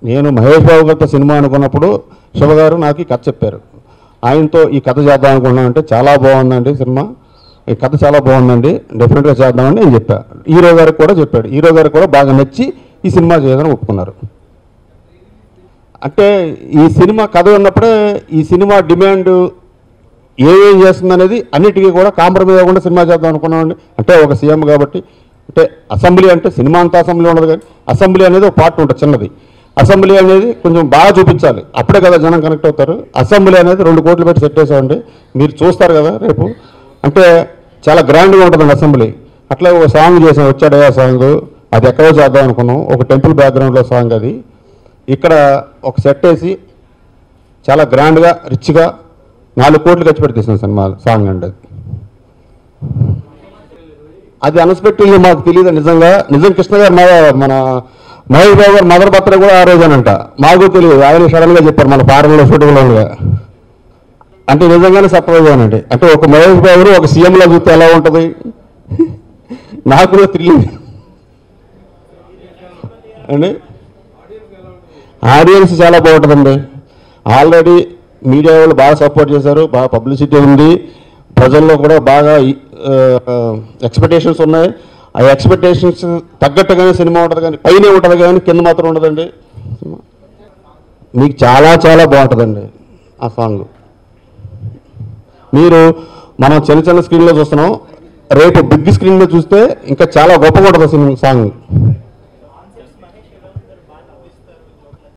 నేను మహేష్ బాబు గారితో సినిమా అనుకున్నప్పుడు శివ గారు నాకు ఈ కథ చెప్పారు ఆయనతో ఈ కథ చేద్దాం అనుకున్నాను అంటే చాలా బాగుందండి సినిమా ఈ కథ చాలా బాగుందండి డెఫినెట్గా చేద్దామని నేను చెప్పా హీరో గారికి కూడా చెప్పాడు హీరో గారికి కూడా బాగా నచ్చి ఈ సినిమా చేయదని ఒప్పుకున్నారు అంటే ఈ సినిమా కథ ఉన్నప్పుడే ఈ సినిమా డిమాండ్ ఏమేం చేస్తుంది అనేది అన్నిటికీ కూడా కాంప్రమైజ్ అవ్వకుండా సినిమా చేద్దాం అనుకున్నామండి అంటే ఒక సీఎం కాబట్టి అంటే అసెంబ్లీ అంటే సినిమా అంతా అసెంబ్లీ ఉండదు కానీ అసెంబ్లీ అనేది ఒక పార్ట్ ఉంటుంది చిన్నది అసెంబ్లీ అనేది కొంచెం బాగా చూపించాలి అప్పుడే కదా జనం కనెక్ట్ అవుతారు అసెంబ్లీ అనేది రెండు కోట్లు పెట్టి సెట్ చేసామండి మీరు చూస్తారు కదా రేపు అంటే చాలా గ్రాండ్గా ఉంటుందండి అసెంబ్లీ అట్లా ఒక సాంగ్ చేసాం వచ్చాడయ్యా సాంగ్ అది ఎక్కడో చేద్దాం అనుకున్నాం ఒక టెంపుల్ బ్యాక్గ్రౌండ్లో సాంగ్ అది ఇక్కడ ఒక సెట్ వేసి చాలా గ్రాండ్గా రిచ్గా నాలుగు కోట్లు ఖర్చు పెట్టి తీసిన సినిమా సాంగ్ అండి అది అది అన్ఎక్స్పెక్టెడ్లీ మాకు తెలియదు నిజంగా నిజం కృష్ణ గారు మా మన మహేష్ బాబు గారు మదర్ బర్త్డే కూడా ఆ రోజేనంట మాకు తెలియదు ఆయన సడన్గా చెప్పారు మన ఫారెన్లో షూటింగ్లో ఉండగా అంటే నిజంగానే సర్ప్రైజ్ అనండి అంటే ఒక మహేష్ బాబు గారు ఒక సీఎంలో చూస్తే ఎలా ఉంటుంది నాకు కూడా తెలియదు అండి ఆడియన్స్ చాలా బాగుంటుందండి ఆల్రెడీ మీడియా వాళ్ళు బాగా సపోర్ట్ చేశారు బాగా పబ్లిసిటీ ఉంది ప్రజల్లో కూడా బాగా ఎక్స్పెక్టేషన్స్ ఉన్నాయి ఆ ఎక్స్పెక్టేషన్స్ తగ్గట్టుగానే సినిమా ఉంటుంది కానీ పైనే ఉంటుంది కానీ కింద మాత్రం ఉండదండి మీకు చాలా చాలా బాగుంటుందండి ఆ సాంగ్ మీరు మనం చిన్న చిన్న స్క్రీన్లో చూస్తున్నాం రేపు బిగ్ స్క్రీన్లో చూస్తే ఇంకా చాలా గొప్పగా ఉంటుంది సినిమా సాంగ్